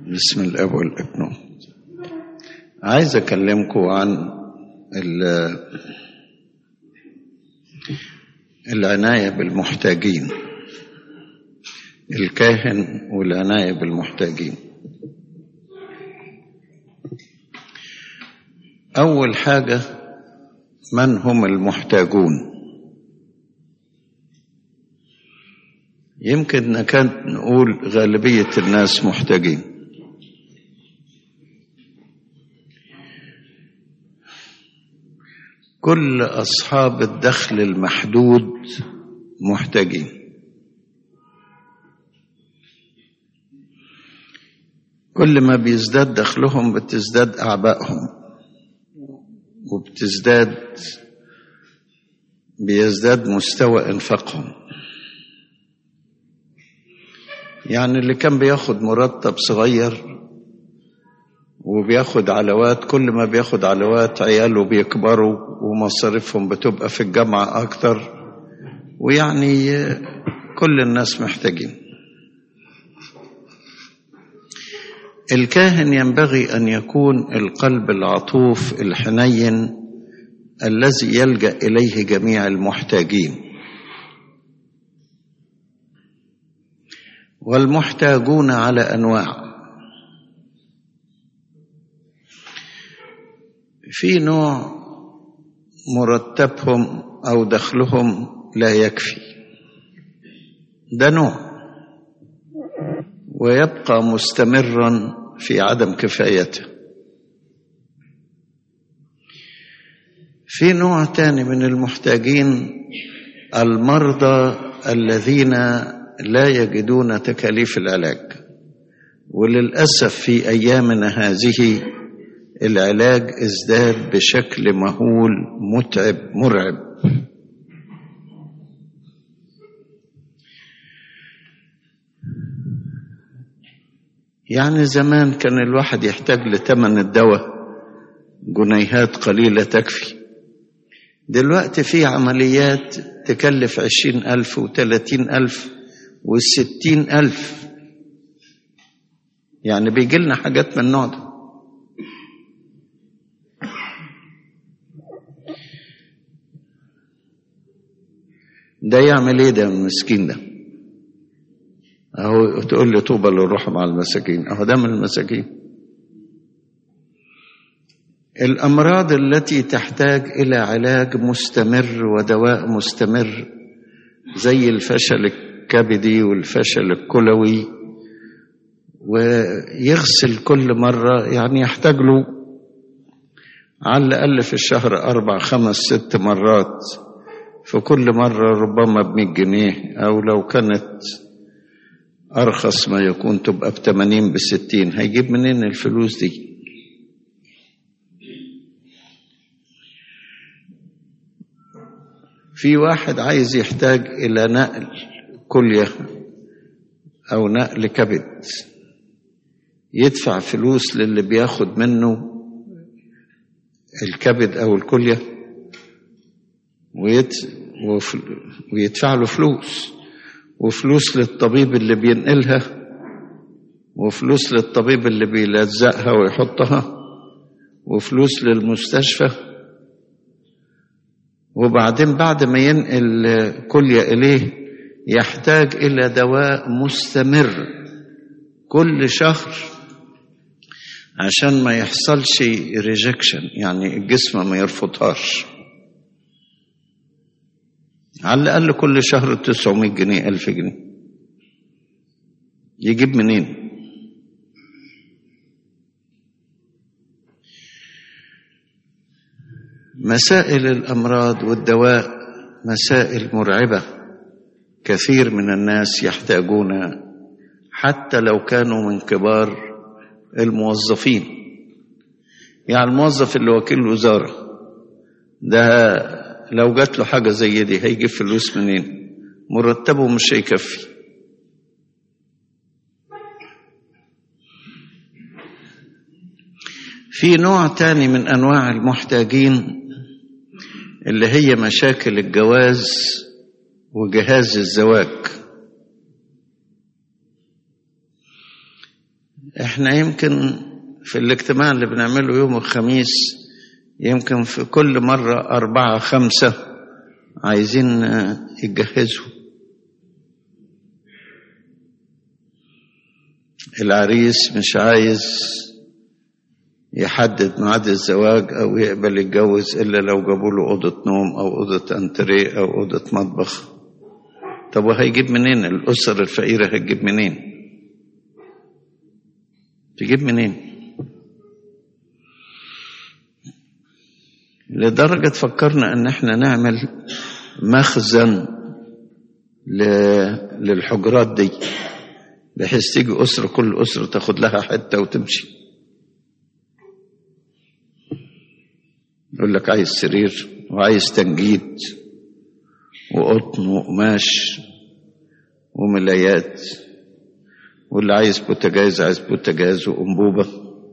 بسم الاب والابن عايز اكلمكم عن ال- العنايه بالمحتاجين الكاهن والعنايه بالمحتاجين اول حاجه من هم المحتاجون يمكن نكاد نقول غالبيه الناس محتاجين كل اصحاب الدخل المحدود محتاجين كل ما بيزداد دخلهم بتزداد اعبائهم وبتزداد بيزداد مستوى انفاقهم يعني اللي كان بياخد مرتب صغير وبياخد علوات كل ما بياخد علوات عياله بيكبروا ومصاريفهم بتبقى في الجامعة أكتر ويعني كل الناس محتاجين الكاهن ينبغي أن يكون القلب العطوف الحنين الذي يلجأ إليه جميع المحتاجين والمحتاجون على أنواع في نوع مرتبهم او دخلهم لا يكفي ده نوع ويبقى مستمرا في عدم كفايته في نوع تاني من المحتاجين المرضى الذين لا يجدون تكاليف العلاج وللاسف في ايامنا هذه العلاج ازداد بشكل مهول متعب مرعب يعني زمان كان الواحد يحتاج لثمن الدواء جنيهات قليلة تكفي دلوقتي في عمليات تكلف عشرين ألف وثلاثين ألف وستين ألف يعني بيجي لنا حاجات من النوع ده ده يعمل ايه ده المسكين ده اهو تقول لي طوبى للروح مع المساكين اهو ده من المساكين الامراض التي تحتاج الى علاج مستمر ودواء مستمر زي الفشل الكبدي والفشل الكلوي ويغسل كل مرة يعني يحتاج له على الأقل في الشهر أربع خمس ست مرات في كل مرة ربما بمية جنيه أو لو كانت أرخص ما يكون تبقى بتمانين بستين هيجيب منين الفلوس دي في واحد عايز يحتاج إلى نقل كلية أو نقل كبد يدفع فلوس للي بياخد منه الكبد أو الكلية ويت ويدفع له فلوس وفلوس للطبيب اللي بينقلها وفلوس للطبيب اللي بيلزقها ويحطها وفلوس للمستشفى وبعدين بعد ما ينقل كلية إليه يحتاج إلى دواء مستمر كل شهر عشان ما يحصلش ريجكشن يعني الجسم ما يرفضهاش على الأقل كل شهر 900 جنيه 1000 جنيه يجيب منين مسائل الأمراض والدواء مسائل مرعبة كثير من الناس يحتاجون حتى لو كانوا من كبار الموظفين يعني الموظف اللي وكيل الوزارة ده لو جات له حاجة زي دي هيجيب فلوس منين مرتبه مش هيكفي في نوع تاني من أنواع المحتاجين اللي هي مشاكل الجواز وجهاز الزواج احنا يمكن في الاجتماع اللي بنعمله يوم الخميس يمكن في كل مرة أربعة خمسة عايزين يجهزوا العريس مش عايز يحدد ميعاد الزواج أو يقبل يتجوز إلا لو جابوا له أوضة نوم أو أوضة أنتريه أو أوضة مطبخ طب وهيجيب منين الأسر الفقيرة هتجيب منين تجيب منين لدرجة فكرنا ان احنا نعمل مخزن للحجرات دي بحيث تيجي أسرة كل أسرة تاخد لها حتة وتمشي يقول لك عايز سرير وعايز تنجيد وقطن وقماش وملايات واللي عايز بوتاجاز عايز بوتاجاز وأنبوبة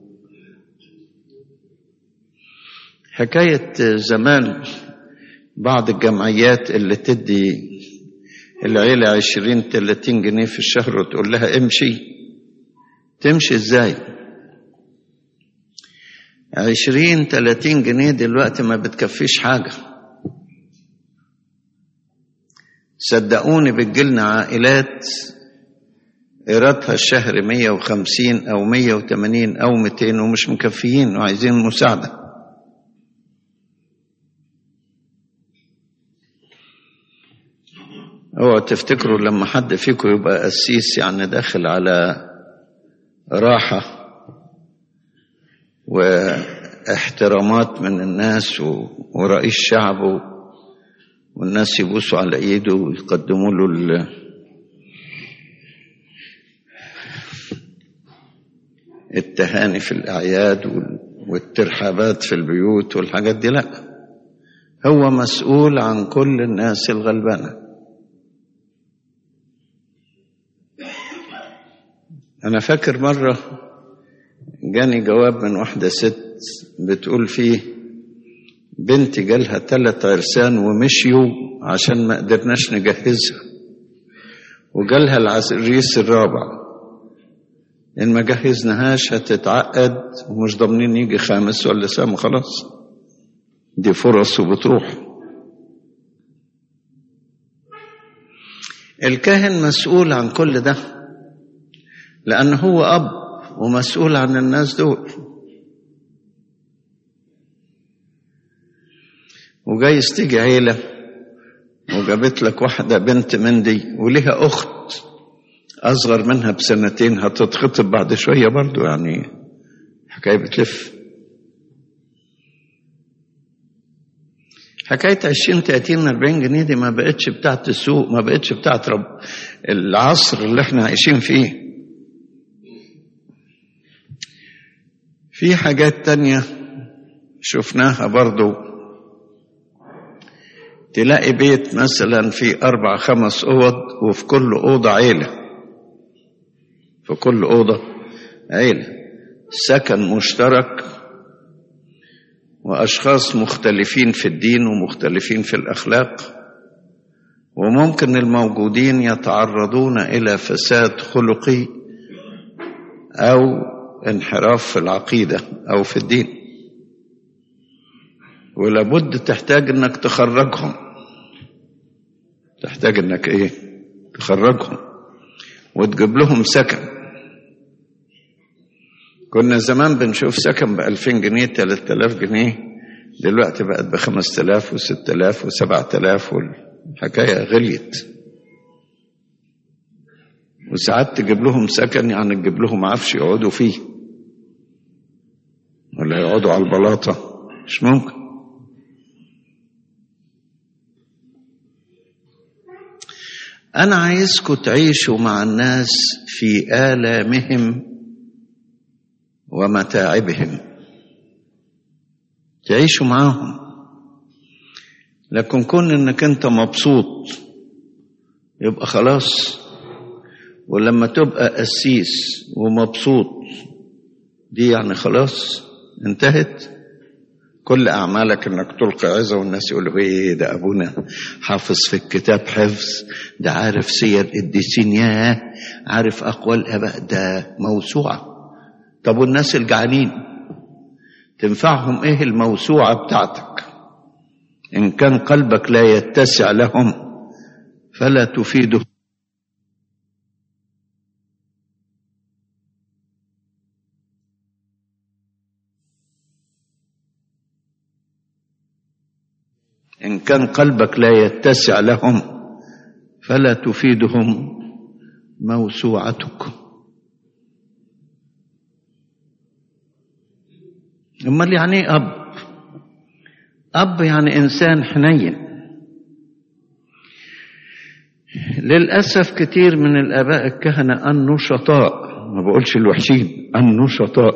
حكاية زمان بعض الجمعيات اللي تدي العيلة عشرين تلاتين جنيه في الشهر وتقول لها امشي تمشي ازاي عشرين تلاتين جنيه دلوقتي ما بتكفيش حاجة صدقوني بتجيلنا عائلات إيرادها الشهر مية وخمسين أو مية وتمانين أو ميتين ومش مكفيين وعايزين مساعدة اوعوا تفتكروا لما حد فيكم يبقى قسيس يعني داخل على راحة واحترامات من الناس ورئيس شعبه والناس يبوسوا على ايده ويقدموا له ال التهاني في الأعياد والترحابات في البيوت والحاجات دي لا هو مسؤول عن كل الناس الغلبانه أنا فاكر مرة جاني جواب من واحدة ست بتقول فيه بنتي جالها ثلاث عرسان ومشيوا عشان ما قدرناش نجهزها وجالها العريس الرابع إن ما جهزناهاش هتتعقد ومش ضامنين يجي خامس ولا سام خلاص دي فرص وبتروح الكاهن مسؤول عن كل ده لأن هو أب ومسؤول عن الناس دول وجايز تيجي عيلة وجابت لك واحدة بنت من دي وليها أخت أصغر منها بسنتين هتتخطب بعد شوية برضو يعني حكاية بتلف حكاية عشرين تلاتين أربعين جنيه دي ما بقتش بتاعت السوق ما بقتش بتاعت رب العصر اللي احنا عايشين فيه في حاجات تانية شفناها برضو تلاقي بيت مثلا في أربع خمس أوض وفي كل أوضة عيلة في كل أوضة عيلة سكن مشترك وأشخاص مختلفين في الدين ومختلفين في الأخلاق وممكن الموجودين يتعرضون إلى فساد خلقي أو انحراف في العقيدة أو في الدين ولابد تحتاج انك تخرجهم تحتاج انك ايه تخرجهم وتجيب لهم سكن كنا زمان بنشوف سكن بألفين جنيه تلات آلاف جنيه دلوقتي بقت بخمس تلاف وست تلاف وسبع تلاف والحكاية غليت وساعات تجيب لهم سكن يعني تجيب لهم عفش يقعدوا فيه ولا يقعدوا على البلاطة مش ممكن أنا عايزكم تعيشوا مع الناس في آلامهم ومتاعبهم تعيشوا معاهم لكن كون انك انت مبسوط يبقى خلاص ولما تبقى قسيس ومبسوط دي يعني خلاص انتهت كل أعمالك إنك تلقي عظة والناس يقولوا إيه ده أبونا حافظ في الكتاب حفظ ده عارف سير الديسين ياه عارف أقوال أباء ده موسوعة طب والناس الجعانين تنفعهم ايه الموسوعة بتاعتك ان كان قلبك لا يتسع لهم فلا تفيده إن كان قلبك لا يتسع لهم فلا تفيدهم موسوعتك امال يعني ايه اب اب يعني انسان حنين للاسف كتير من الاباء الكهنه النشطاء ما بقولش الوحشين النشطاء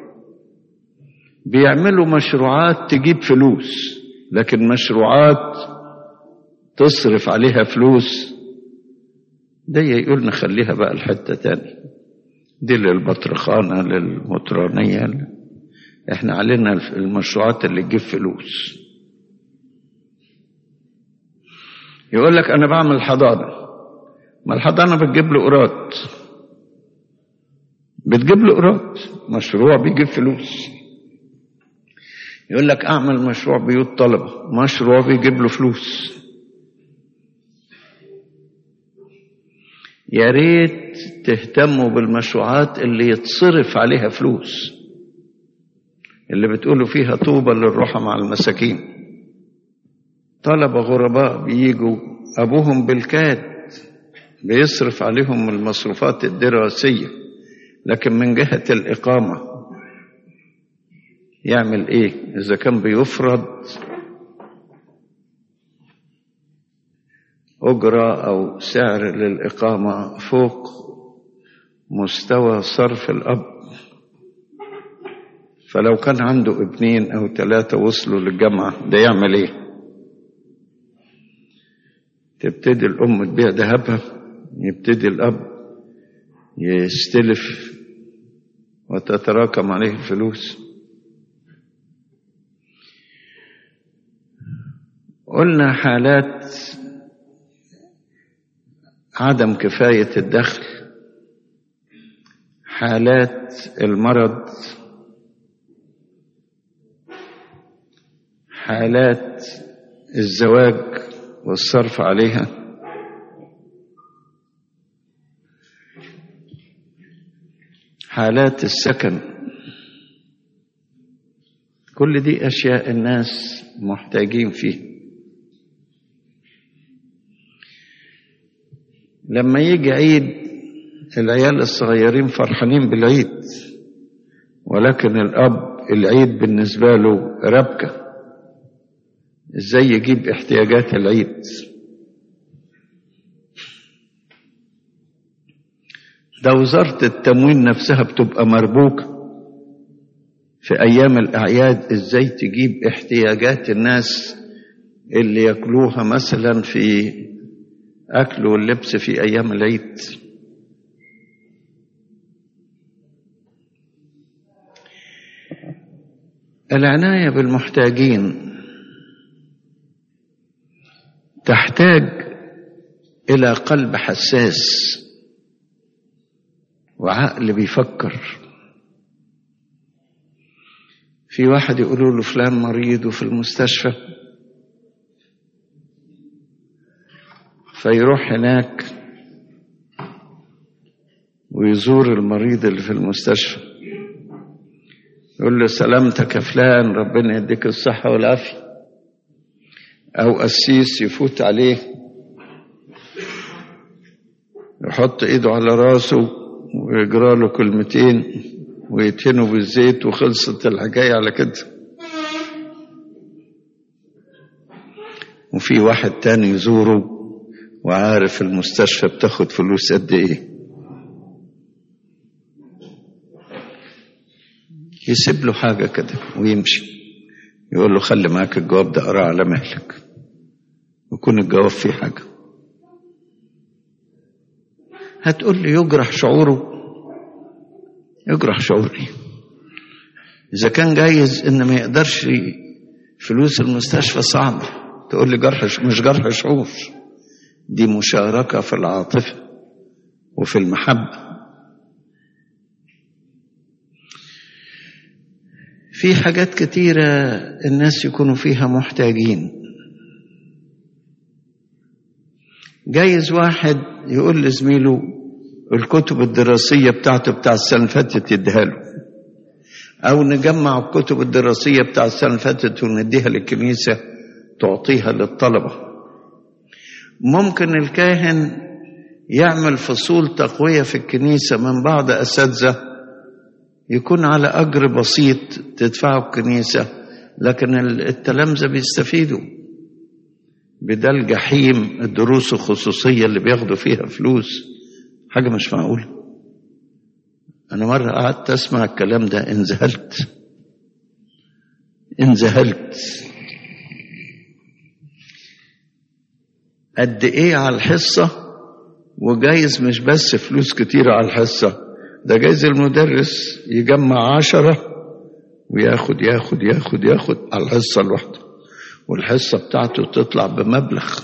بيعملوا مشروعات تجيب فلوس لكن مشروعات تصرف عليها فلوس ده يقول نخليها بقى الحتة تاني دي للبطرخانة للمطرانية احنا علينا المشروعات اللي تجيب فلوس يقول لك انا بعمل حضانة ما الحضانة بتجيب له قراط بتجيب له قراط مشروع بيجيب فلوس يقول لك اعمل مشروع بيوت طلبة مشروع بيجيب له فلوس يا ريت تهتموا بالمشروعات اللي يتصرف عليها فلوس اللي بتقولوا فيها طوبى للروحة مع المساكين طلبة غرباء بيجوا أبوهم بالكاد بيصرف عليهم المصروفات الدراسية لكن من جهة الإقامة يعمل إيه إذا كان بيفرض أجرة أو سعر للإقامة فوق مستوى صرف الأب فلو كان عنده ابنين أو ثلاثة وصلوا للجامعة ده يعمل إيه؟ تبتدي الأم تبيع ذهبها يبتدي الأب يستلف وتتراكم عليه الفلوس قلنا حالات عدم كفاية الدخل حالات المرض حالات الزواج والصرف عليها حالات السكن كل دي أشياء الناس محتاجين فيه لما يجي عيد العيال الصغيرين فرحانين بالعيد ولكن الأب العيد بالنسبة له ربكة ازاي يجيب احتياجات العيد ده وزارة التموين نفسها بتبقى مربوكة في أيام الأعياد ازاي تجيب احتياجات الناس اللي ياكلوها مثلا في أكل واللبس في أيام العيد العناية بالمحتاجين تحتاج إلى قلب حساس وعقل بيفكر في واحد يقولوا له فلان مريض وفي المستشفى فيروح هناك ويزور المريض اللي في المستشفى يقول له سلامتك يا فلان ربنا يديك الصحة والعافية أو قسيس يفوت عليه يحط إيده على راسه ويجرى له كلمتين ويدهنه بالزيت وخلصت الحكاية على كده وفي واحد تاني يزوره وعارف المستشفى بتاخد فلوس قد ايه يسيب له حاجة كده ويمشي يقول له خلي معاك الجواب ده اقراه على مهلك ويكون الجواب فيه حاجة هتقول لي يجرح شعوره يجرح شعوري إذا كان جايز إن ما يقدرش فلوس المستشفى صعبة تقول لي جرح مش جرح شعور دي مشاركة في العاطفة وفي المحبة في حاجات كتيرة الناس يكونوا فيها محتاجين جايز واحد يقول لزميله الكتب الدراسية بتاعته بتاع السنة اللي فاتت يديها له أو نجمع الكتب الدراسية بتاع السنة اللي فاتت ونديها للكنيسة تعطيها للطلبة ممكن الكاهن يعمل فصول تقوية في الكنيسة من بعض أساتذة يكون على أجر بسيط تدفعه الكنيسة لكن التلامذة بيستفيدوا بدل الجحيم الدروس الخصوصية اللي بياخدوا فيها فلوس حاجة مش معقولة أنا مرة قعدت أسمع الكلام ده انذهلت انذهلت قد إيه على الحصة وجايز مش بس فلوس كتيرة على الحصة ده جايز المدرس يجمع عشرة وياخد ياخد ياخد ياخد على الحصة الواحدة والحصة بتاعته تطلع بمبلغ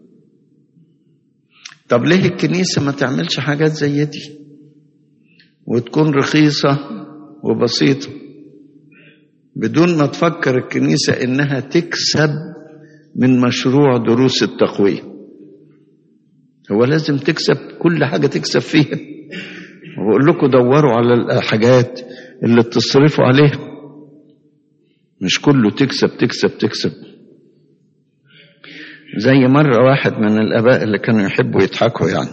طب ليه الكنيسة ما تعملش حاجات زي دي وتكون رخيصة وبسيطة بدون ما تفكر الكنيسة إنها تكسب من مشروع دروس التقوية هو لازم تكسب كل حاجة تكسب فيها وبقول لكم دوروا على الحاجات اللي تصرفوا عليها مش كله تكسب تكسب تكسب زي مرة واحد من الآباء اللي كانوا يحبوا يضحكوا يعني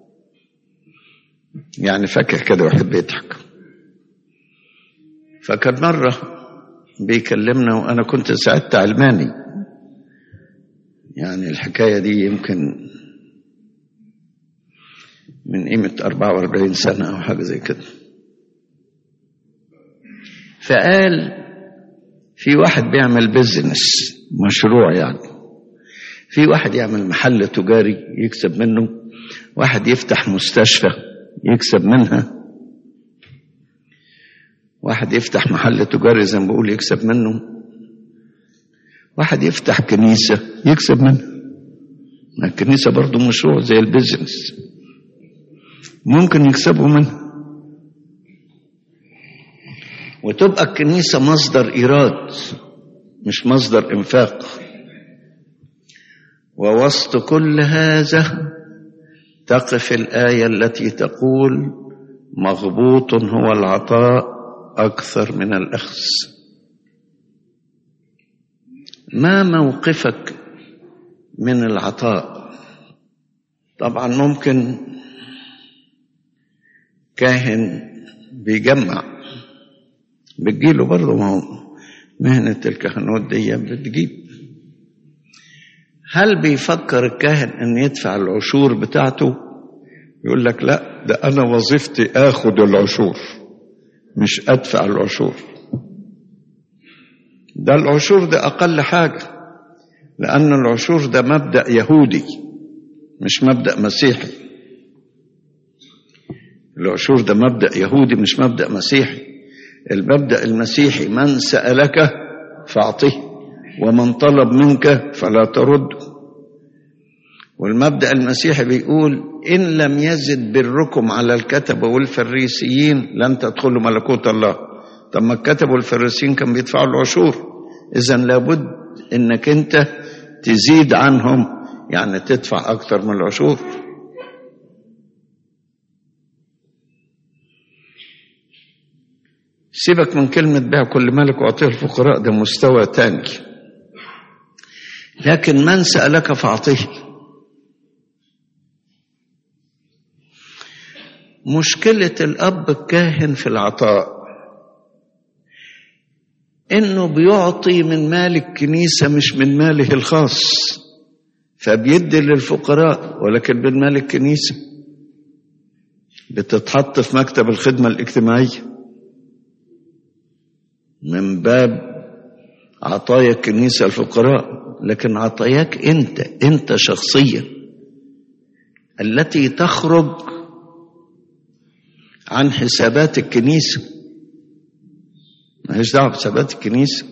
يعني فاكر كده ويحب يضحك فكان مرة بيكلمنا وأنا كنت ساعدت علماني يعني الحكاية دي يمكن من قيمة 44 سنة أو حاجة زي كده فقال في واحد بيعمل بيزنس مشروع يعني في واحد يعمل محل تجاري يكسب منه واحد يفتح مستشفى يكسب منها واحد يفتح محل تجاري زي ما بقول يكسب منه واحد يفتح كنيسة يكسب منها الكنيسة برضو مشروع زي البيزنس ممكن يكسبوا منها وتبقى الكنيسة مصدر إيراد مش مصدر إنفاق ووسط كل هذا تقف الآية التي تقول مغبوط هو العطاء أكثر من الأخذ ما موقفك من العطاء طبعا ممكن كاهن بيجمع بتجيله برضه ما هو مهنة الكهنوت دي بتجيب هل بيفكر الكاهن ان يدفع العشور بتاعته يقول لك لا ده انا وظيفتي اخد العشور مش ادفع العشور ده العشور ده اقل حاجه لان العشور ده مبدا يهودي مش مبدا مسيحي العشور ده مبدا يهودي مش مبدا مسيحي المبدا المسيحي من سالك فاعطه ومن طلب منك فلا ترده والمبدا المسيحي بيقول ان لم يزد بركم على الكتبه والفريسيين لن تدخلوا ملكوت الله طب ما الكتبه والفريسيين كانوا بيدفعوا العشور اذا لابد انك انت تزيد عنهم يعني تدفع اكتر من العشور سيبك من كلمة بيع كل ملك وأعطيه الفقراء ده مستوى تاني لكن من سألك فأعطيه مشكلة الأب الكاهن في العطاء إنه بيعطي من مال الكنيسة مش من ماله الخاص فبيدي للفقراء ولكن من مال الكنيسة بتتحط في مكتب الخدمة الاجتماعية من باب عطايا الكنيسة الفقراء لكن عطاياك أنت أنت شخصيا التي تخرج عن حسابات الكنيسة ماليش دعوة بحسابات الكنيسة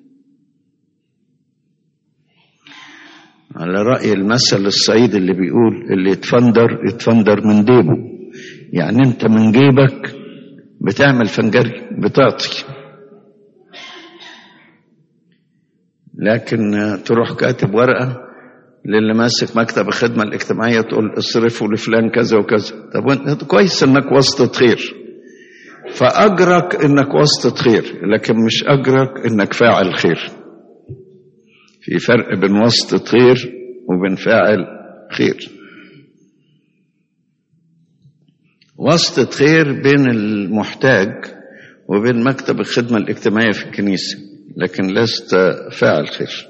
على رأي المثل الصعيد اللي بيقول اللي يتفندر يتفندر من جيبه يعني انت من جيبك بتعمل فنجري بتعطي لكن تروح كاتب ورقة للي ماسك مكتب الخدمة الاجتماعية تقول اصرفوا لفلان كذا وكذا طب وانت كويس انك واسطة خير فأجرك انك واسطة خير لكن مش أجرك انك فاعل خير في فرق بين واسطة خير وبين فاعل خير واسطة خير بين المحتاج وبين مكتب الخدمة الاجتماعية في الكنيسة لكن لست فاعل خير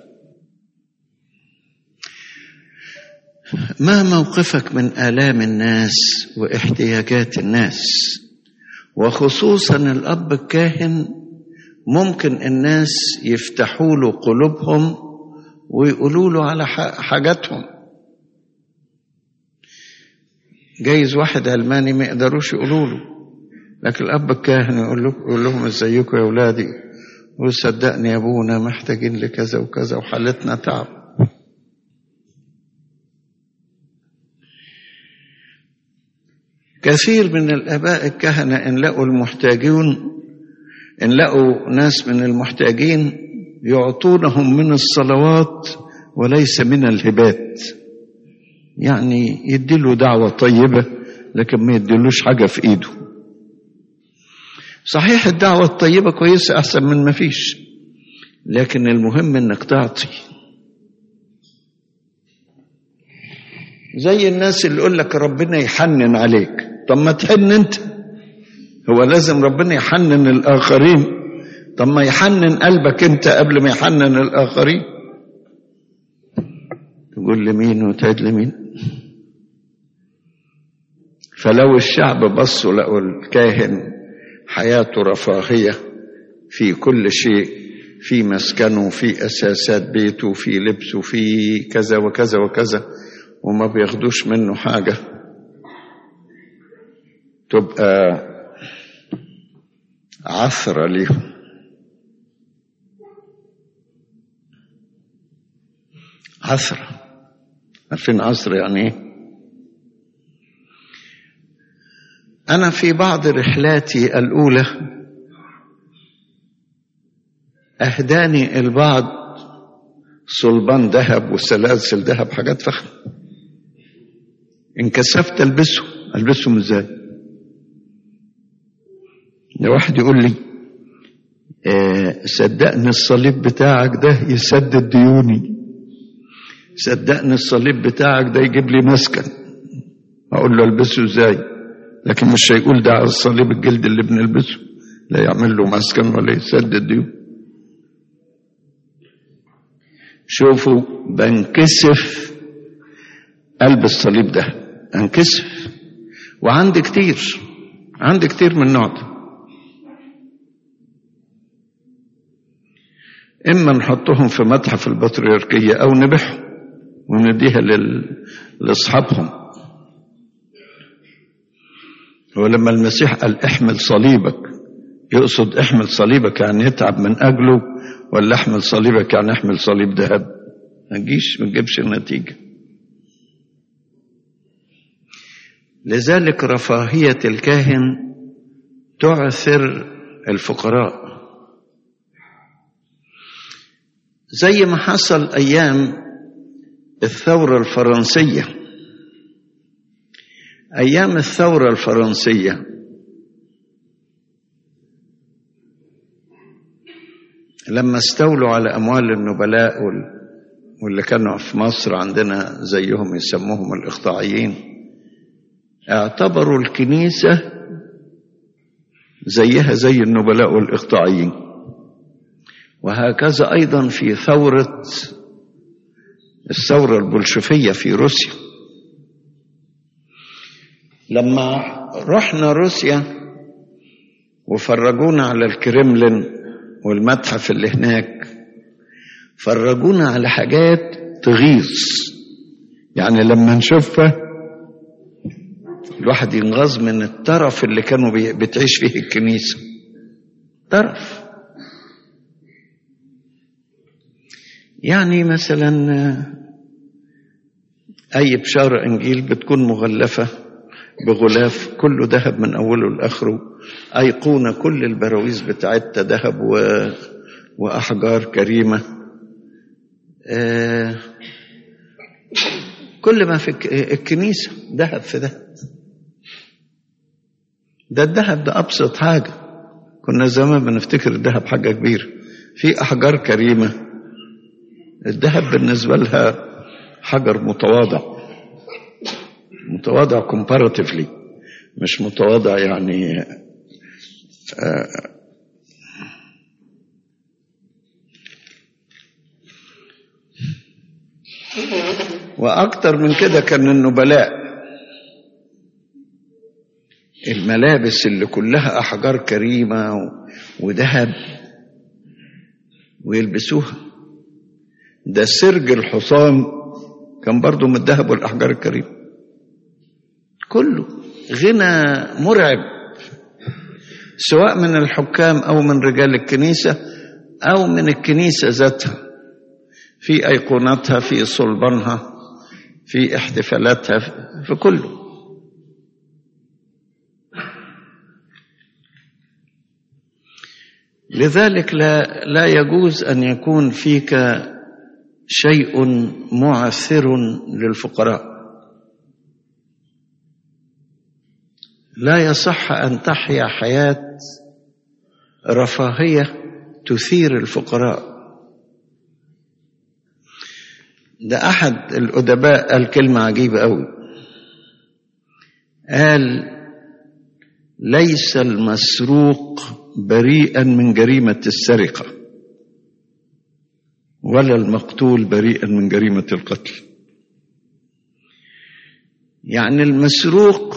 ما موقفك من آلام الناس واحتياجات الناس وخصوصا الأب الكاهن ممكن الناس يفتحوا له قلوبهم ويقولوا له على حاجاتهم جايز واحد علماني ما يقدروش يقولوا له لكن الأب الكاهن يقول, له يقول لهم ازيكم يا أولادي وصدقني يا أبونا محتاجين لكذا وكذا وحالتنا تعب كثير من الآباء الكهنة إن لقوا المحتاجون إن لقوا ناس من المحتاجين يعطونهم من الصلوات وليس من الهبات يعني يديله دعوة طيبة لكن ما يديلوش حاجة في إيده صحيح الدعوة الطيبة كويسة أحسن من ما فيش لكن المهم إنك تعطي زي الناس اللي يقول لك ربنا يحنن عليك طب ما تحن انت هو لازم ربنا يحنن الآخرين طب ما يحنن قلبك انت قبل ما يحنن الآخرين تقول لمين وتعد لمين فلو الشعب بصوا لقوا الكاهن حياته رفاهية في كل شيء في مسكنه في أساسات بيته في لبسه في كذا وكذا وكذا وما بياخدوش منه حاجة تبقى عثرة ليهم عثرة عارفين عصر يعني ايه أنا في بعض رحلاتي الأولى أهداني البعض صلبان ذهب وسلاسل ذهب حاجات فخمة انكسفت ألبسه ألبسهم إزاي ده واحد يقول لي آه صدقني الصليب بتاعك ده يسدد ديوني صدقني الصليب بتاعك ده يجيب لي مسكن اقول له البسه ازاي لكن مش هيقول ده على الصليب الجلد اللي بنلبسه لا يعمل له مسكن ولا يسدد ديون شوفوا بنكسف قلب الصليب ده انكسف وعندي كتير عندي كتير من النوع ده اما نحطهم في متحف البطريركيه او نبيعهم ونديها لل... لاصحابهم ولما المسيح قال احمل صليبك يقصد احمل صليبك يعني يتعب من اجله ولا احمل صليبك يعني احمل صليب ذهب ما تجيش ما تجيبش النتيجه لذلك رفاهيه الكاهن تعثر الفقراء زي ما حصل ايام الثوره الفرنسيه ايام الثوره الفرنسيه لما استولوا على اموال النبلاء واللي كانوا في مصر عندنا زيهم يسموهم الاقطاعيين اعتبروا الكنيسه زيها زي النبلاء والاقطاعيين وهكذا ايضا في ثوره الثوره البلشفيه في روسيا لما رحنا روسيا وفرجونا على الكريملين والمتحف اللي هناك فرجونا على حاجات تغيظ يعني لما نشوفها الواحد ينغاظ من الترف اللي كانوا بتعيش فيه الكنيسة ترف يعني مثلا أي بشارة إنجيل بتكون مغلفة بغلاف كله ذهب من أوله لآخره أيقونة كل البراويز بتاعتها ذهب و... وأحجار كريمة آه كل ما في الكنيسة ذهب في ده ده الذهب ده أبسط حاجة كنا زمان بنفتكر الذهب حاجة كبيرة في أحجار كريمة الذهب بالنسبة لها حجر متواضع متواضع comparatively مش متواضع يعني آه وأكتر من كده كان النبلاء الملابس اللي كلها أحجار كريمة وذهب ويلبسوها ده سرج الحصان كان برضو من الذهب والأحجار الكريمة كله غنى مرعب سواء من الحكام أو من رجال الكنيسة أو من الكنيسة ذاتها في أيقونتها في صلبانها في احتفالاتها في كله لذلك لا لا يجوز ان يكون فيك شيء معثر للفقراء لا يصح ان تحيا حياه رفاهيه تثير الفقراء ده احد الادباء قال كلمه عجيبه قوي قال ليس المسروق بريئا من جريمه السرقه ولا المقتول بريئا من جريمه القتل يعني المسروق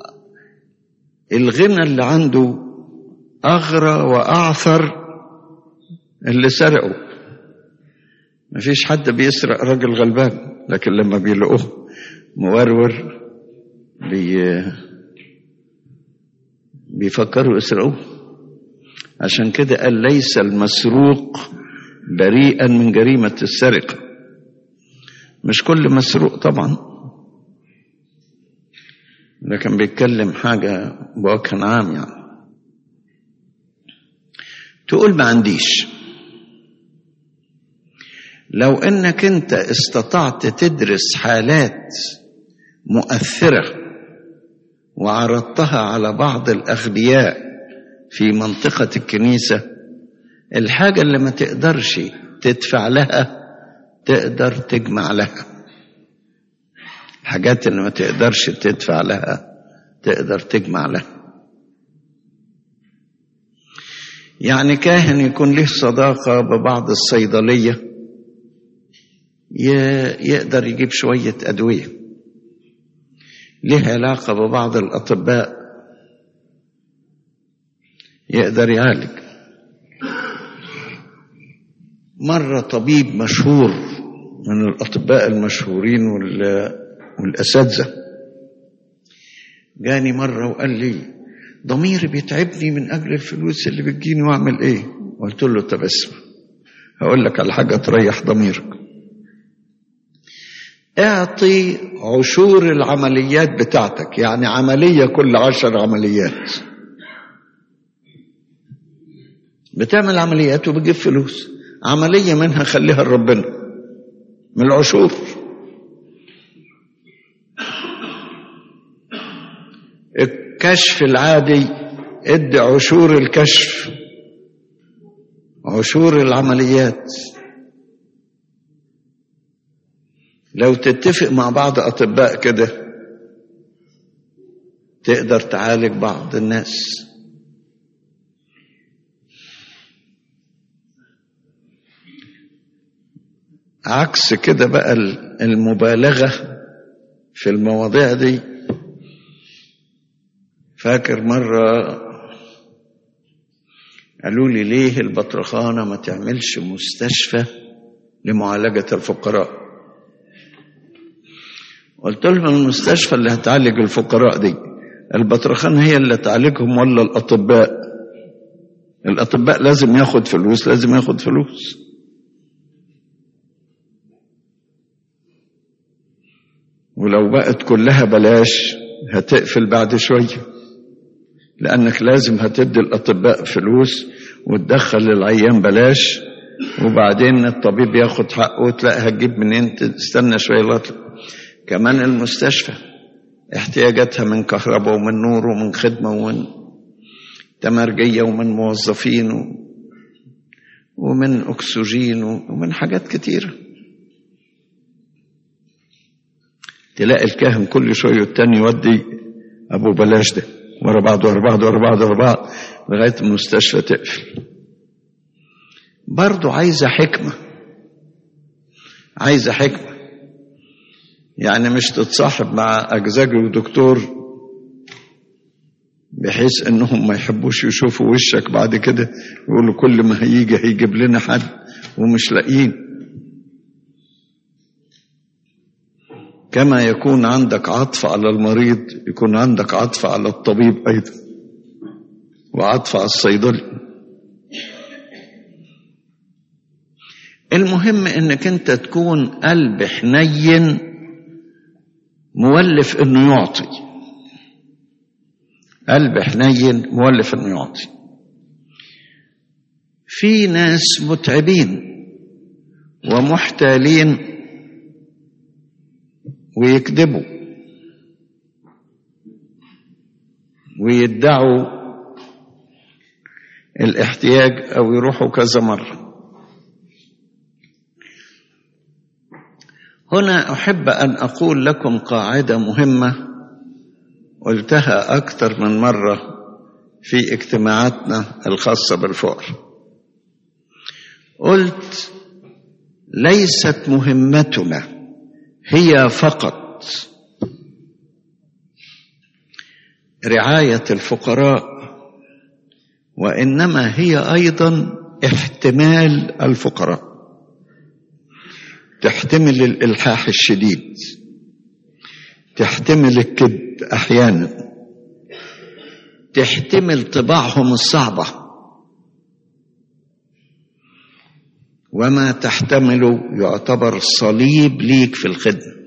الغنى اللي عنده اغرى واعثر اللي سرقه مفيش حد بيسرق راجل غلبان لكن لما بيلاقوه مورور بي بيفكروا يسرقوه عشان كده قال ليس المسروق بريئا من جريمة السرقة مش كل مسروق طبعا لكن بيتكلم حاجة بوجه عام يعني تقول ما عنديش لو انك انت استطعت تدرس حالات مؤثره وعرضتها على بعض الاغبياء في منطقه الكنيسه الحاجه اللي ما تقدرش تدفع لها تقدر تجمع لها الحاجات اللي ما تقدرش تدفع لها تقدر تجمع لها يعني كاهن يكون له صداقه ببعض الصيدليه يقدر يجيب شوية أدوية له علاقة ببعض الأطباء يقدر يعالج مرة طبيب مشهور من الأطباء المشهورين والأساتذة جاني مرة وقال لي ضميري بيتعبني من أجل الفلوس اللي بتجيني وأعمل إيه؟ قلت له طب اسمع هقول لك على حاجة تريح ضميرك اعطي عشور العمليات بتاعتك يعني عملية كل عشر عمليات بتعمل عمليات وبتجيب فلوس عملية منها خليها لربنا من العشور الكشف العادي ادي عشور الكشف عشور العمليات لو تتفق مع بعض اطباء كده تقدر تعالج بعض الناس عكس كده بقى المبالغه في المواضيع دي فاكر مره قالوا لي ليه البطرخانه ما تعملش مستشفى لمعالجه الفقراء قلت لهم المستشفى اللي هتعالج الفقراء دي البطرخان هي اللي تعالجهم ولا الأطباء الأطباء لازم ياخد فلوس لازم ياخد فلوس ولو بقت كلها بلاش هتقفل بعد شوية لأنك لازم هتدي الأطباء فلوس وتدخل العيان بلاش وبعدين الطبيب ياخد حقه تلاقي هتجيب منين تستنى شويه لغايه كمان المستشفى احتياجاتها من كهرباء ومن نور ومن خدمه ومن تمرجيه ومن موظفين ومن اكسجين ومن حاجات كتيره تلاقي الكاهن كل شويه التاني يودي ابو بلاش ده ورا بعض ورا بعض ورا بعض ورا بعض لغايه المستشفى تقفل برضه عايزه حكمه عايزه حكمه يعني مش تتصاحب مع اجزاجي ودكتور بحيث انهم ما يحبوش يشوفوا وشك بعد كده يقولوا كل ما هيجي هيجيب لنا حد ومش لاقيين كما يكون عندك عطف على المريض يكون عندك عطف على الطبيب ايضا وعطف على الصيدلي المهم انك انت تكون قلب حنين مولف انه يعطي قلب حنين مولف انه يعطي في ناس متعبين ومحتالين ويكذبوا ويدعوا الاحتياج او يروحوا كذا مره هنا احب ان اقول لكم قاعده مهمه قلتها اكثر من مره في اجتماعاتنا الخاصه بالفقر قلت ليست مهمتنا هي فقط رعايه الفقراء وانما هي ايضا احتمال الفقراء تحتمل الالحاح الشديد تحتمل الكذب احيانا تحتمل طباعهم الصعبه وما تحتمله يعتبر صليب ليك في الخدمه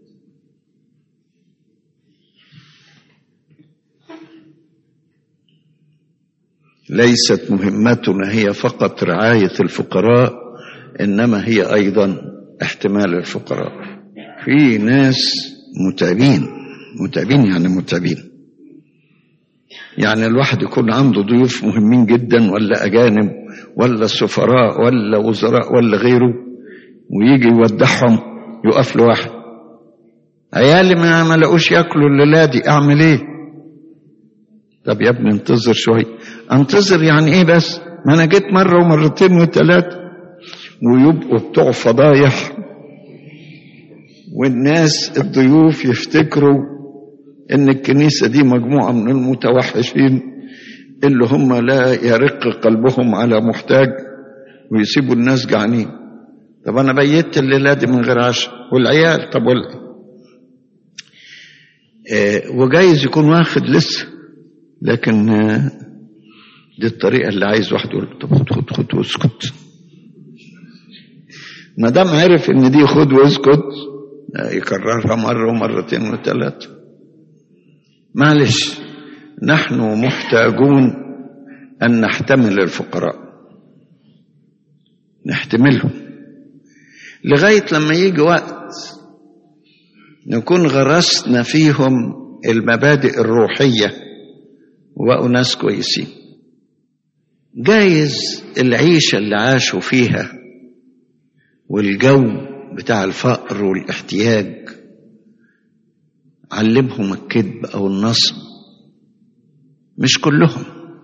ليست مهمتنا هي فقط رعايه الفقراء انما هي ايضا احتمال الفقراء في ناس متعبين متعبين يعني متعبين يعني الواحد يكون عنده ضيوف مهمين جدا ولا أجانب ولا سفراء ولا وزراء ولا غيره ويجي يودعهم يقف له واحد عيالي ما ما لقوش ياكلوا الليله دي اعمل ايه طب يا ابني انتظر شويه انتظر يعني ايه بس ما انا جيت مره ومرتين وثلاثه ويبقوا بتوع فضايح والناس الضيوف يفتكروا ان الكنيسه دي مجموعه من المتوحشين اللي هم لا يرق قلبهم على محتاج ويسيبوا الناس جعانين طب انا بيت الليله دي من غير عشاء والعيال طب وال آه وجايز يكون واخد لسه لكن آه دي الطريقه اللي عايز واحد يقول طب خد خد خد واسكت ما دام عرف ان دي خد واسكت يكررها مره ومرتين وثلاثه معلش نحن محتاجون ان نحتمل الفقراء نحتملهم لغايه لما يجي وقت نكون غرسنا فيهم المبادئ الروحيه وبقوا ناس كويسين جايز العيشه اللي عاشوا فيها والجو بتاع الفقر والاحتياج علمهم الكذب او النصب مش كلهم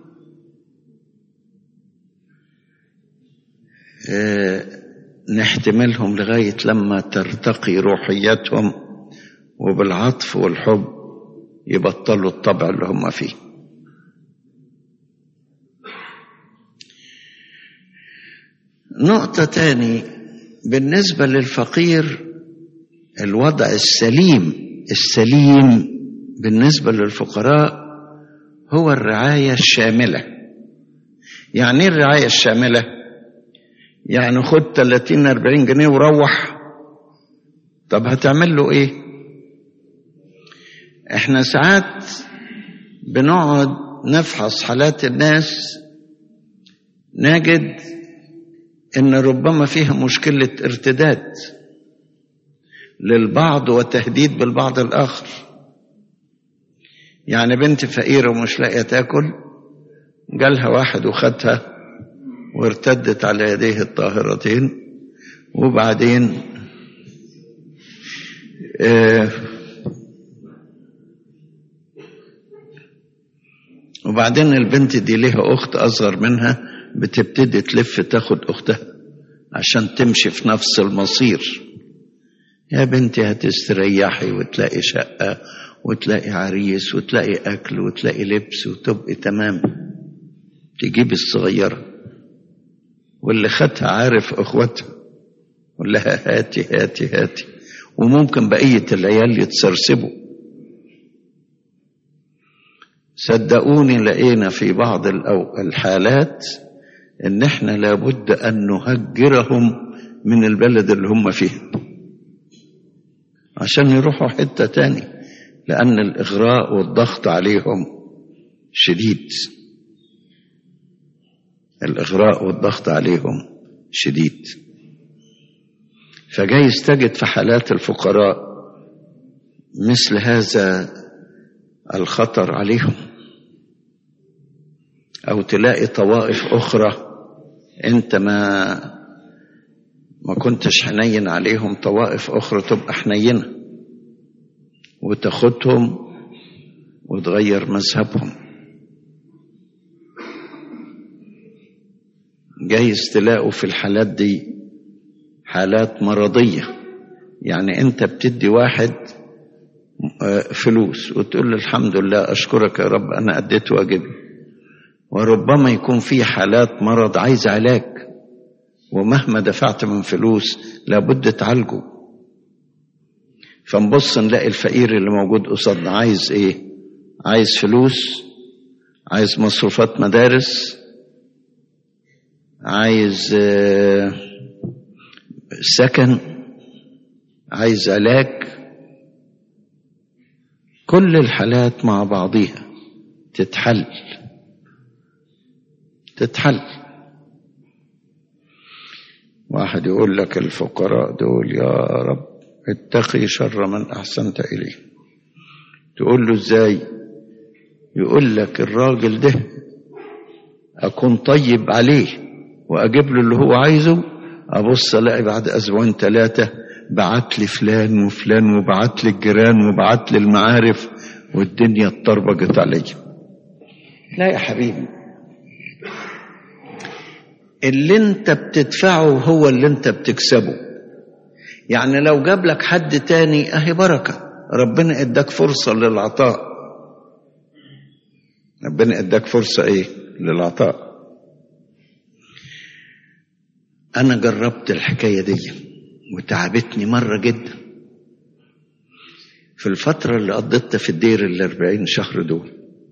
اه نحتملهم لغايه لما ترتقي روحياتهم وبالعطف والحب يبطلوا الطبع اللي هم فيه نقطه تاني بالنسبة للفقير الوضع السليم السليم بالنسبة للفقراء هو الرعاية الشاملة يعني ايه الرعاية الشاملة يعني خد 30 40 جنيه وروح طب هتعمل له ايه احنا ساعات بنقعد نفحص حالات الناس نجد ان ربما فيها مشكله ارتداد للبعض وتهديد بالبعض الاخر يعني بنت فقيره ومش لاقيه تاكل جالها واحد وخدها وارتدت على يديه الطاهرتين وبعدين آه وبعدين البنت دي ليها اخت اصغر منها بتبتدي تلف تاخد اختها عشان تمشي في نفس المصير يا بنتي هتستريحي وتلاقي شقة وتلاقي عريس وتلاقي أكل وتلاقي لبس وتبقي تمام تجيب الصغيرة واللي خدها عارف أخواتها قول لها هاتي هاتي هاتي وممكن بقية العيال يتسرسبوا صدقوني لقينا في بعض الحالات ان احنا لابد ان نهجرهم من البلد اللي هم فيه عشان يروحوا حتة تاني لأن الإغراء والضغط عليهم شديد الإغراء والضغط عليهم شديد فجايز تجد في حالات الفقراء مثل هذا الخطر عليهم أو تلاقي طوائف أخرى أنت ما ما كنتش حنين عليهم طوائف أخرى تبقى حنينة وتاخدهم وتغير مذهبهم جايز تلاقوا في الحالات دي حالات مرضية يعني أنت بتدي واحد فلوس وتقول له الحمد لله أشكرك يا رب أنا أديت واجبي وربما يكون في حالات مرض عايز علاج ومهما دفعت من فلوس لابد تعالجه فنبص نلاقي الفقير اللي موجود قصادنا عايز ايه عايز فلوس عايز مصروفات مدارس عايز سكن عايز علاج كل الحالات مع بعضيها تتحل تتحل واحد يقول لك الفقراء دول يا رب اتقي شر من احسنت اليه تقول له ازاي يقول لك الراجل ده اكون طيب عليه واجيب له اللي هو عايزه ابص الاقي بعد اسبوعين ثلاثه بعت لي فلان وفلان وبعت لي الجيران وبعت لي المعارف والدنيا اتطربقت عليا لا يا حبيبي اللي انت بتدفعه هو اللي انت بتكسبه يعني لو جاب لك حد تاني اهي بركه ربنا اداك فرصه للعطاء ربنا اداك فرصه ايه للعطاء انا جربت الحكايه دي وتعبتني مره جدا في الفتره اللي قضيتها في الدير الاربعين شهر دول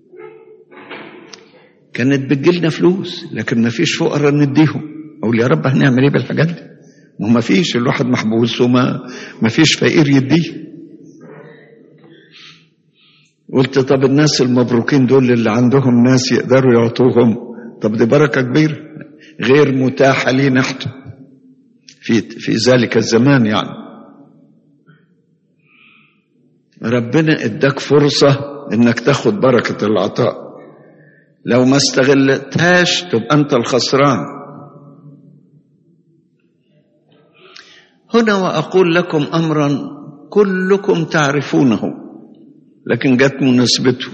كانت بتجيلنا فلوس لكن ما فيش فقراء نديهم اقول يا رب هنعمل ايه بالحاجات دي وما فيش الواحد محبوس وما ما فيش فقير يديه قلت طب الناس المبروكين دول اللي عندهم ناس يقدروا يعطوهم طب دي بركه كبيره غير متاحه لينا احنا في في ذلك الزمان يعني ربنا اداك فرصه انك تاخد بركه العطاء لو ما استغلتهاش تبقى انت الخسران هنا واقول لكم امرا كلكم تعرفونه لكن جت مناسبته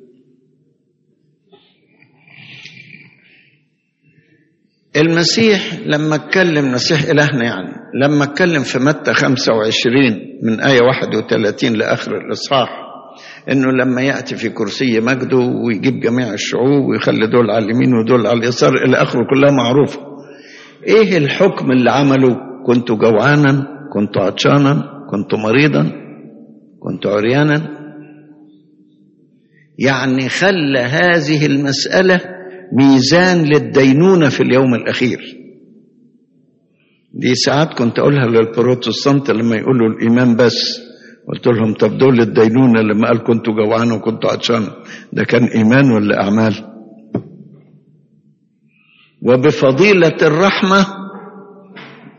المسيح لما اتكلم مسيح إلهنا يعني لما اتكلم في متى 25 من آية 31 لآخر الإصحاح إنه لما يأتي في كرسي مجده ويجيب جميع الشعوب ويخلي دول على اليمين ودول على اليسار إلى آخره كلها معروفة إيه الحكم اللي عمله كنت جوعانا كنت عطشانا كنت مريضا كنت عريانا يعني خلى هذه المسألة ميزان للدينونة في اليوم الأخير دي ساعات كنت أقولها للبروتستانت لما يقولوا الإيمان بس قلت لهم طب دول الدينونة لما قال كنت جوعان وكنت عطشان ده كان إيمان ولا أعمال وبفضيلة الرحمة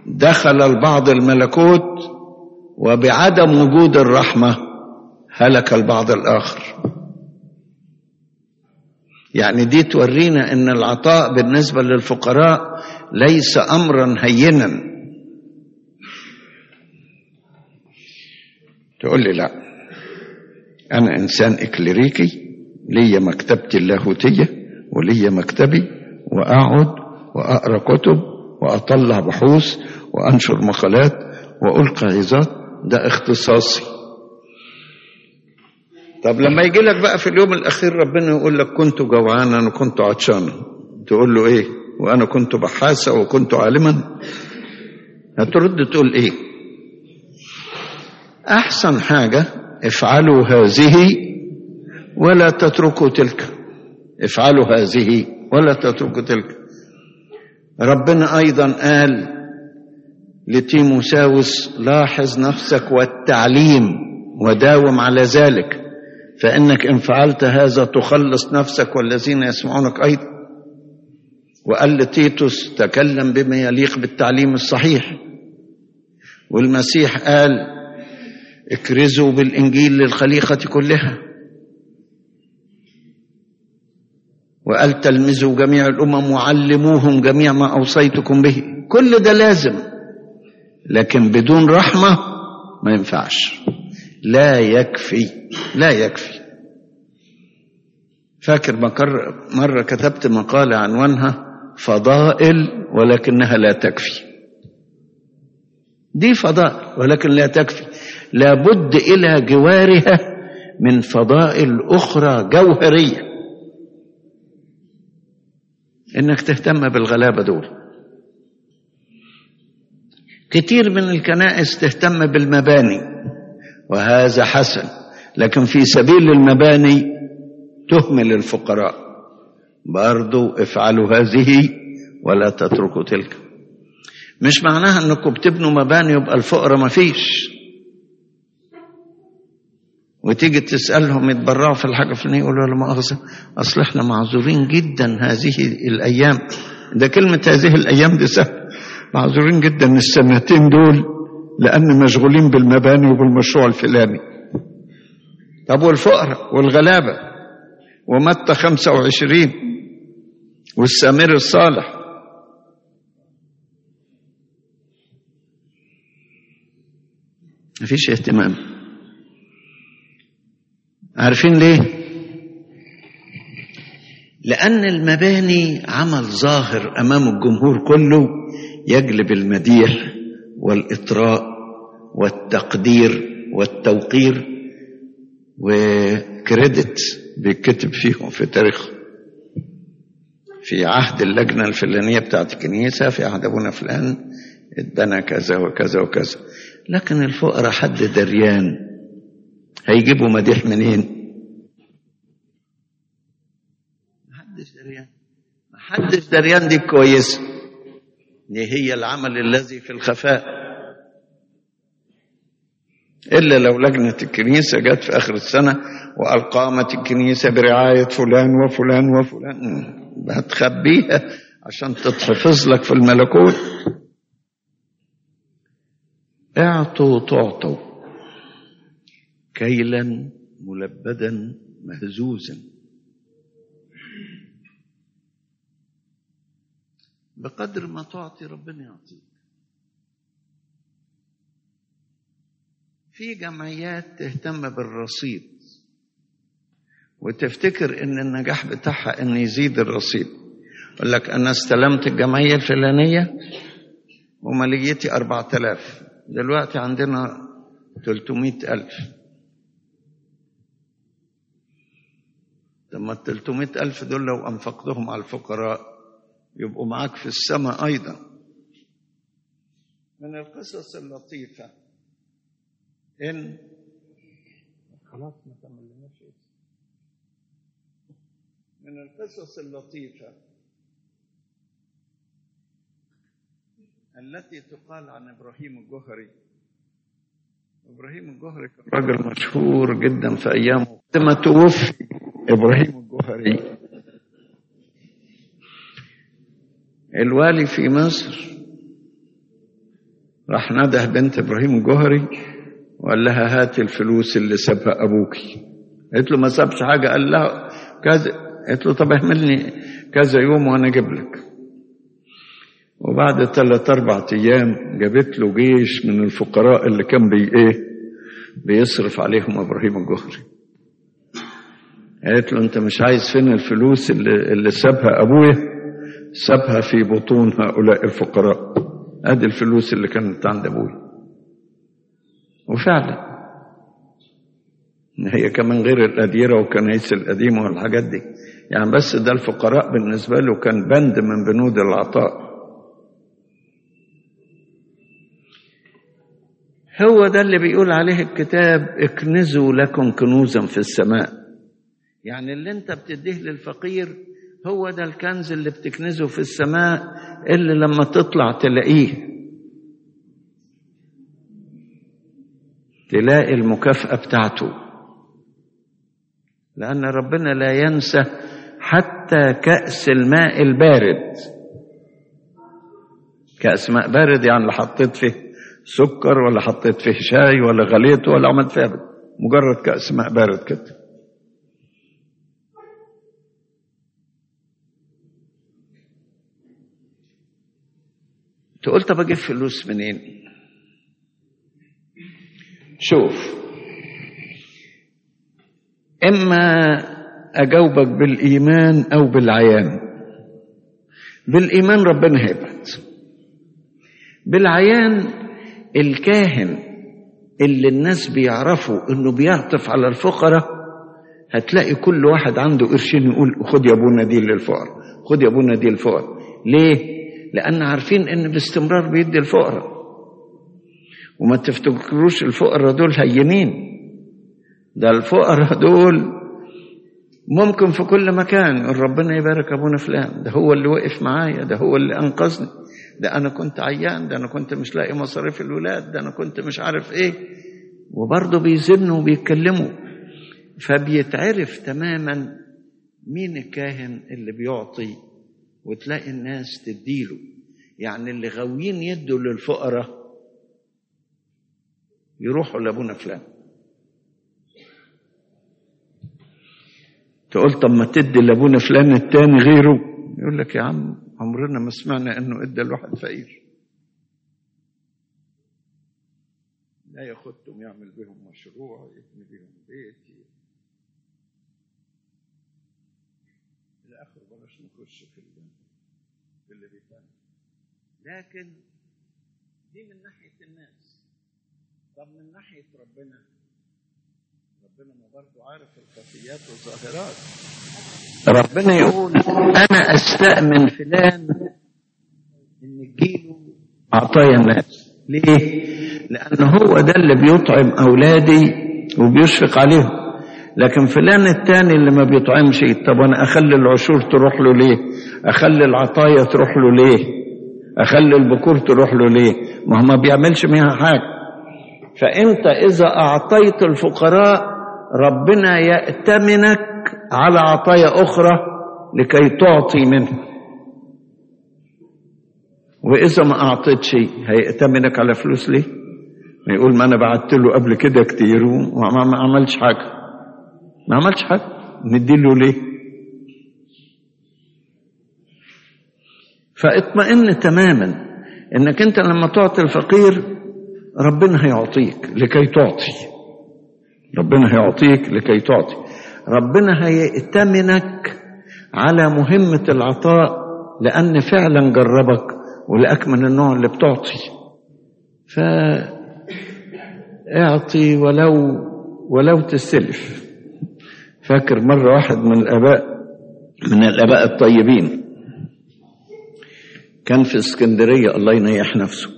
دخل البعض الملكوت وبعدم وجود الرحمة هلك البعض الآخر يعني دي تورينا ان العطاء بالنسبة للفقراء ليس امرا هينا تقول لي لا انا انسان اكليريكي ليا مكتبتي اللاهوتية وليا مكتبي واقعد واقرا كتب واطلع بحوث وانشر مقالات والقي عظات ده اختصاصي طب لما يجي لك بقى في اليوم الاخير ربنا يقول لك كنت جوعانا وكنت عطشانا تقول له ايه وانا كنت بحاسه وكنت عالما هترد تقول ايه احسن حاجه افعلوا هذه ولا تتركوا تلك افعلوا هذه ولا تتركوا تلك ربنا ايضا قال لتيموساوس لاحظ نفسك والتعليم وداوم على ذلك فانك ان فعلت هذا تخلص نفسك والذين يسمعونك ايضا وقال لتيتوس تكلم بما يليق بالتعليم الصحيح والمسيح قال اكرزوا بالانجيل للخليقه كلها وقال تلمذوا جميع الامم وعلموهم جميع ما اوصيتكم به كل ده لازم لكن بدون رحمه ما ينفعش لا يكفي لا يكفي فاكر مرة كتبت مقالة عنوانها فضائل ولكنها لا تكفي دي فضائل ولكن لا تكفي لابد إلى جوارها من فضائل أخرى جوهرية إنك تهتم بالغلابة دول كتير من الكنائس تهتم بالمباني وهذا حسن لكن في سبيل المباني تهمل الفقراء برضو افعلوا هذه ولا تتركوا تلك مش معناها انكم بتبنوا مباني يبقى الفقراء ما فيش وتيجي تسألهم يتبرعوا في الحاجة الفلانية يقولوا لا مؤاخذة أصل احنا معذورين جدا هذه الأيام ده كلمة هذه الأيام دي سهل معذورين جدا السنتين دول لأن مشغولين بالمباني وبالمشروع الفلاني طب والفقراء والغلابة ومتى خمسة وعشرين والسامر الصالح مفيش اهتمام عارفين ليه لأن المباني عمل ظاهر أمام الجمهور كله يجلب المديح والإطراء والتقدير والتوقير وكريدت بيتكتب فيهم في تاريخ في عهد اللجنة الفلانية بتاعت الكنيسة في عهد أبونا فلان اتبنى كذا وكذا وكذا لكن الفقراء حد دريان هيجيبوا مديح منين محدش دريان محدش دريان دي كويسة دي هي العمل الذي في الخفاء إلا لو لجنة الكنيسة جت في آخر السنة وقال قامت الكنيسة برعاية فلان وفلان وفلان هتخبيها عشان تتحفظ لك في الملكوت اعطوا تعطوا كيلا ملبدا مهزوزا بقدر ما تعطي ربنا يعطيك في جمعيات تهتم بالرصيد وتفتكر ان النجاح بتاعها ان يزيد الرصيد يقول لك انا استلمت الجمعيه الفلانيه وماليتي 4000 دلوقتي عندنا 300000 لما ال 300000 دول لو انفقتهم على الفقراء يبقوا معاك في السماء ايضا من القصص اللطيفه ان خلاص ما كملناش من القصص اللطيفه التي تقال عن ابراهيم الجهري ابراهيم الجهري كان راجل مشهور جدا في ايامه لما توفي ابراهيم الجهري الوالي في مصر راح نده بنت ابراهيم الجوهري وقال لها هات الفلوس اللي سابها ابوكي قالت له ما سابش حاجه قال لها كذا قالت له طب احملني كذا يوم وانا اجيب لك وبعد ثلاث اربع ايام جابت له جيش من الفقراء اللي كان بي ايه بيصرف عليهم ابراهيم الجوهري قالت له انت مش عايز فين الفلوس اللي, اللي سابها ابويا سابها في بطون هؤلاء الفقراء ادي الفلوس اللي كانت عند ابويا وفعلا هي كمان غير الأديرة والكنائس القديمة والحاجات دي يعني بس ده الفقراء بالنسبة له كان بند من بنود العطاء هو ده اللي بيقول عليه الكتاب اكنزوا لكم كنوزا في السماء يعني اللي انت بتديه للفقير هو ده الكنز اللي بتكنزه في السماء اللي لما تطلع تلاقيه تلاقي المكافأة بتاعته لأن ربنا لا ينسى حتى كأس الماء البارد كأس ماء بارد يعني لا حطيت فيه سكر ولا حطيت فيه شاي ولا غليته ولا عملت فيه أبدا مجرد كأس ماء بارد كده تقول طب اجيب فلوس منين شوف اما اجاوبك بالايمان او بالعيان بالايمان ربنا هيبعت بالعيان الكاهن اللي الناس بيعرفوا انه بيعطف على الفقراء هتلاقي كل واحد عنده قرشين يقول خد يا ابونا دي للفقراء خد يا ابونا دي للفقراء ليه لان عارفين ان باستمرار بيدي الفقراء وما تفتكروش الفقراء دول هينين ده الفقراء دول ممكن في كل مكان ربنا يبارك ابونا فلان ده هو اللي وقف معايا ده هو اللي انقذني ده انا كنت عيان ده انا كنت مش لاقي مصاريف الولاد ده انا كنت مش عارف ايه وبرضه بيزنوا وبيتكلموا فبيتعرف تماما مين الكاهن اللي بيعطي وتلاقي الناس تديله يعني اللي غاويين يدوا للفقراء يروحوا لابونا فلان تقول طب ما تدي لابونا فلان التاني غيره يقول لك يا عم عمرنا ما سمعنا انه ادى لواحد فقير لا ياخدهم يعمل بهم مشروع يبني بهم بيت الى اخره بلاش نخش في في اللي بيتعمل لكن دي من ناحيه الناس طب من ناحيه ربنا ربنا ما برضه عارف الخفيات والظاهرات ربنا يقول انا استأمن فلان ان تجيله عطايا الناس ليه لان هو ده اللي بيطعم اولادي وبيشفق عليهم لكن فلان التاني اللي ما بيطعمش طب انا اخلي العشور تروح له ليه اخلي العطايا تروح له ليه اخلي البكور تروح له ليه ما هو ما بيعملش منها حاجه فانت اذا اعطيت الفقراء ربنا يأتمنك على عطايا أخرى لكي تعطي منه وإذا ما أعطيت شيء هيأتمنك على فلوس ليه؟ ما يقول ما أنا بعت له قبل كده كتير وما عملش حاجة ما عملش حاجة نديله ليه؟ فاطمئن تماما انك انت لما تعطي الفقير ربنا هيعطيك لكي تعطي ربنا هيعطيك لكي تعطي ربنا هيأتمنك على مهمة العطاء لأن فعلا جربك ولأك من النوع اللي بتعطي فاعطي ولو ولو تستلف فاكر مرة واحد من الآباء من الآباء الطيبين كان في اسكندرية الله ينيح نفسه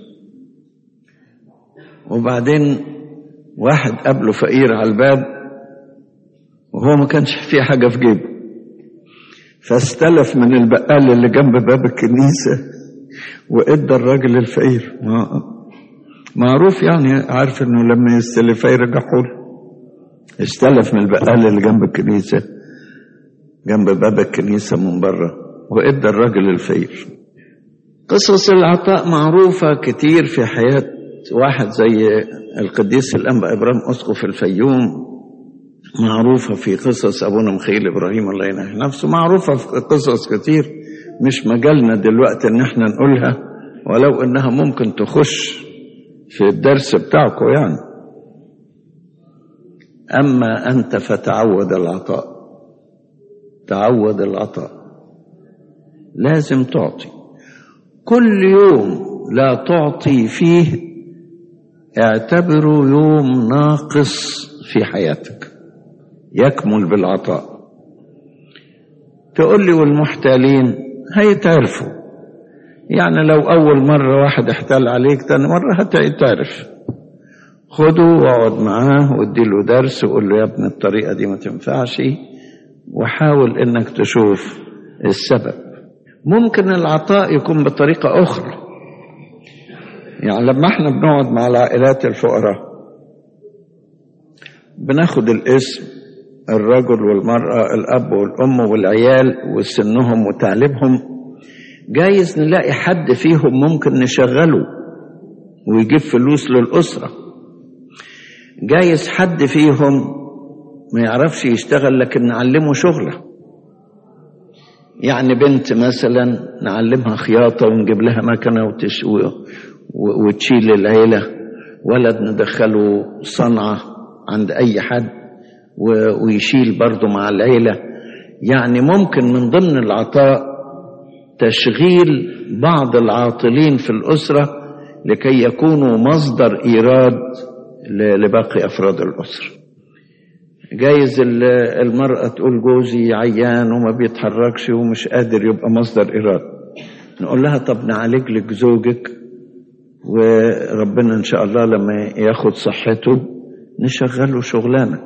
وبعدين واحد قابله فقير على الباب وهو ما كانش فيه حاجة في جيبه فاستلف من البقال اللي جنب باب الكنيسة وادى الراجل الفقير معروف يعني عارف انه لما يستلف يرجعوا له استلف من البقال اللي جنب الكنيسة جنب باب الكنيسة من بره وادى الراجل الفقير قصص العطاء معروفة كتير في حياة واحد زي القديس الأنبا إبراهيم أسقف الفيوم معروفة في قصص أبونا مخيل إبراهيم الله ينح نفسه معروفة في قصص كتير مش مجالنا دلوقتي إن احنا نقولها ولو إنها ممكن تخش في الدرس بتاعكم يعني أما أنت فتعود العطاء تعود العطاء لازم تعطي كل يوم لا تعطي فيه اعتبره يوم ناقص في حياتك يكمل بالعطاء تقول لي والمحتالين هيتعرفوا يعني لو أول مرة واحد احتال عليك تاني مرة هتعرف خده واقعد معاه واديله درس وقول له يا ابني الطريقة دي ما تنفعش وحاول انك تشوف السبب ممكن العطاء يكون بطريقة أخرى يعني لما احنا بنقعد مع العائلات الفقراء بناخد الاسم الرجل والمرأة الأب والأم والعيال وسنهم وتعليمهم جايز نلاقي حد فيهم ممكن نشغله ويجيب فلوس للأسرة جايز حد فيهم ما يعرفش يشتغل لكن نعلمه شغله يعني بنت مثلا نعلمها خياطة ونجيب لها مكنة وتش... و... و... وتشيل العيلة ولد ندخله صنعة عند أي حد و... ويشيل برضه مع العيلة يعني ممكن من ضمن العطاء تشغيل بعض العاطلين في الأسرة لكي يكونوا مصدر إيراد لباقي أفراد الأسرة جايز المرأة تقول جوزي عيان وما بيتحركش ومش قادر يبقى مصدر إيراد نقول لها طب نعالج لك زوجك وربنا إن شاء الله لما ياخد صحته نشغله شغلانة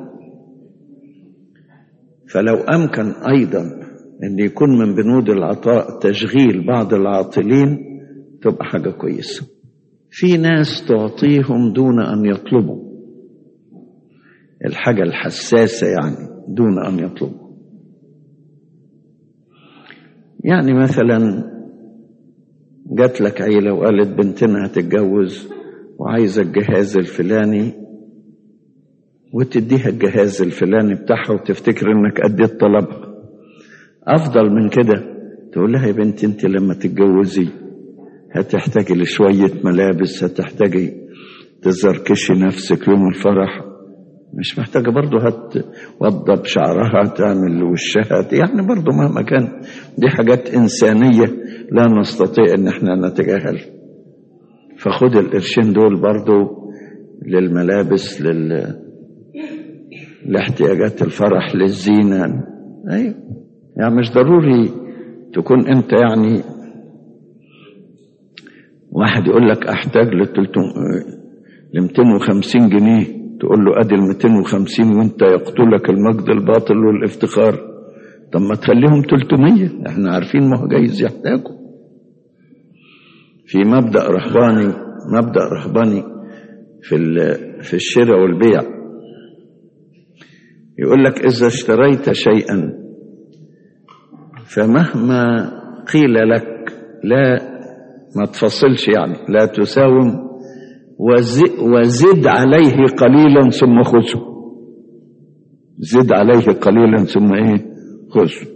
فلو أمكن أيضا أن يكون من بنود العطاء تشغيل بعض العاطلين تبقى حاجة كويسة في ناس تعطيهم دون أن يطلبوا الحاجة الحساسة يعني دون أن يطلبوا يعني مثلا جات لك عيلة وقالت بنتنا هتتجوز وعايزة الجهاز الفلاني وتديها الجهاز الفلاني بتاعها وتفتكر انك اديت طلبها افضل من كده تقول لها يا بنتي انت لما تتجوزي هتحتاجي لشوية ملابس هتحتاجي تزركشي نفسك يوم الفرح مش محتاجة برضه هتوضب شعرها تعمل وشها يعني برضه مهما كان دي حاجات إنسانية لا نستطيع إن احنا نتجاهل فخد القرشين دول برضه للملابس لل لاحتياجات الفرح للزينة أيوة يعني مش ضروري تكون أنت يعني واحد يقول لك أحتاج ل 250 جنيه تقول له ادي ال 250 وانت يقتلك المجد الباطل والافتخار طب ما تخليهم 300 احنا عارفين ما هو جايز يحتاجوا في مبدا رهباني مبدا رهباني في في الشراء والبيع يقول لك اذا اشتريت شيئا فمهما قيل لك لا ما تفصلش يعني لا تساوم وزد عليه قليلا ثم خذه زد عليه قليلا ثم ايه خذه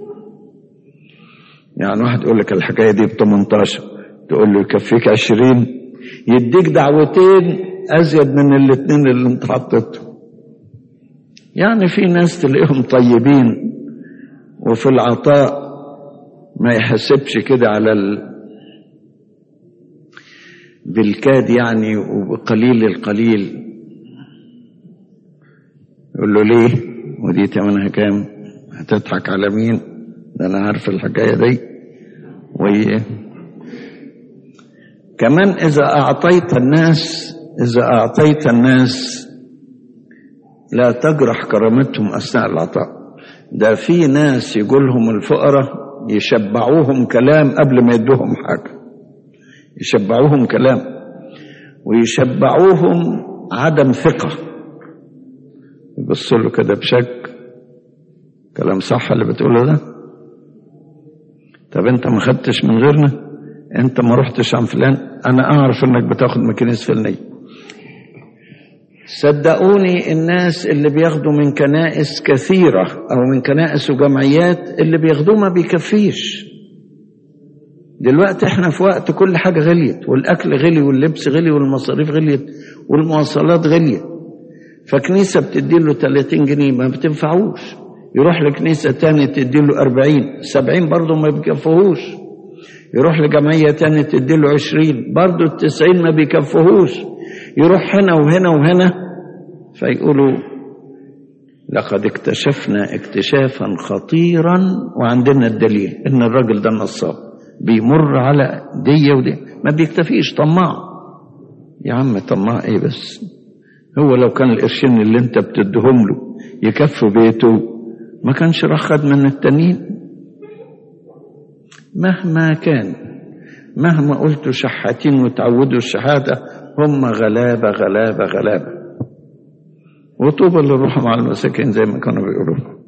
يعني واحد يقول لك الحكايه دي ب 18 تقول له يكفيك 20 يديك دعوتين ازيد من الاثنين اللي انت حطيتهم يعني في ناس تلاقيهم طيبين وفي العطاء ما يحسبش كده على ال... بالكاد يعني وبقليل القليل يقول له ليه ودي تمنها كام هتضحك على مين ده انا عارف الحكايه دي وهي كمان اذا اعطيت الناس اذا اعطيت الناس لا تجرح كرامتهم اثناء العطاء ده في ناس يقولهم الفقراء يشبعوهم كلام قبل ما يدوهم حاجه يشبعوهم كلام ويشبعوهم عدم ثقة يبص له كده بشك كلام صح اللي بتقوله ده طب انت ما خدتش من غيرنا انت ما رحتش عن فلان انا اعرف انك بتاخد مكنيس فلانية صدقوني الناس اللي بياخدوا من كنائس كثيرة أو من كنائس وجمعيات اللي بياخدوه ما بيكفيش دلوقتي احنا في وقت كل حاجة غليت والأكل غلي واللبس غلي والمصاريف غليت والمواصلات غليت فكنيسة بتديله 30 جنيه ما بتنفعوش يروح لكنيسة تانية تديله 40 70 برضه ما بيكفوهوش يروح لجمعية تانية تديله 20 برضه التسعين ما بيكفوهوش يروح هنا وهنا وهنا فيقولوا لقد اكتشفنا اكتشافا خطيرا وعندنا الدليل ان الراجل ده نصاب بيمر على دي ودي ما بيكتفيش طماع يا عم طماع ايه بس هو لو كان القرشين اللي انت بتديهم له يكفوا بيته ما كانش راح خد من التانيين مهما كان مهما قلتوا شحاتين وتعودوا الشهادة هم غلابة غلابة غلابة وطوبى للروح مع المساكين زي ما كانوا بيقولوا